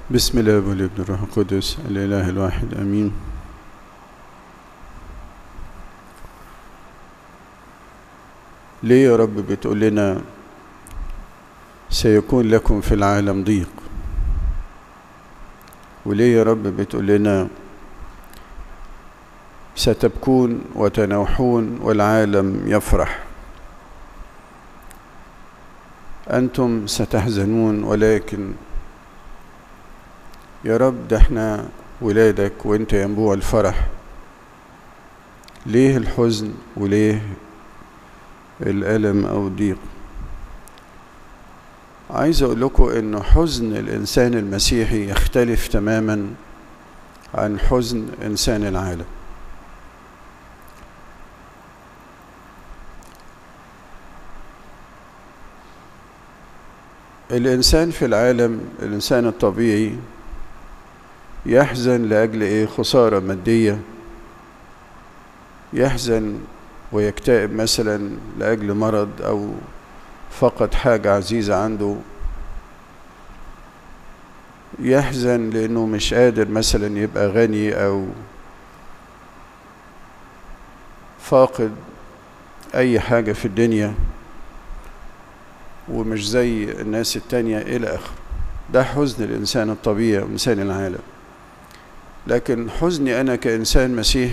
بسم الله والابن الروح القدس الإله الواحد أمين ليه يا رب بتقول لنا سيكون لكم في العالم ضيق وليه يا رب بتقول لنا ستبكون وتنوحون والعالم يفرح أنتم ستحزنون ولكن يا رب ده احنا ولادك وانت ينبوع الفرح ليه الحزن وليه الألم أو الضيق عايز أقول لكم إنه حزن الإنسان المسيحي يختلف تماما عن حزن إنسان العالم الإنسان في العالم الإنسان الطبيعي يحزن لأجل إيه خسارة مادية يحزن ويكتئب مثلا لأجل مرض أو فقد حاجة عزيزة عنده يحزن لأنه مش قادر مثلا يبقى غني أو فاقد أي حاجة في الدنيا ومش زي الناس التانية إلى آخره ده حزن الإنسان الطبيعي وإنسان العالم لكن حزني أنا كإنسان مسيحي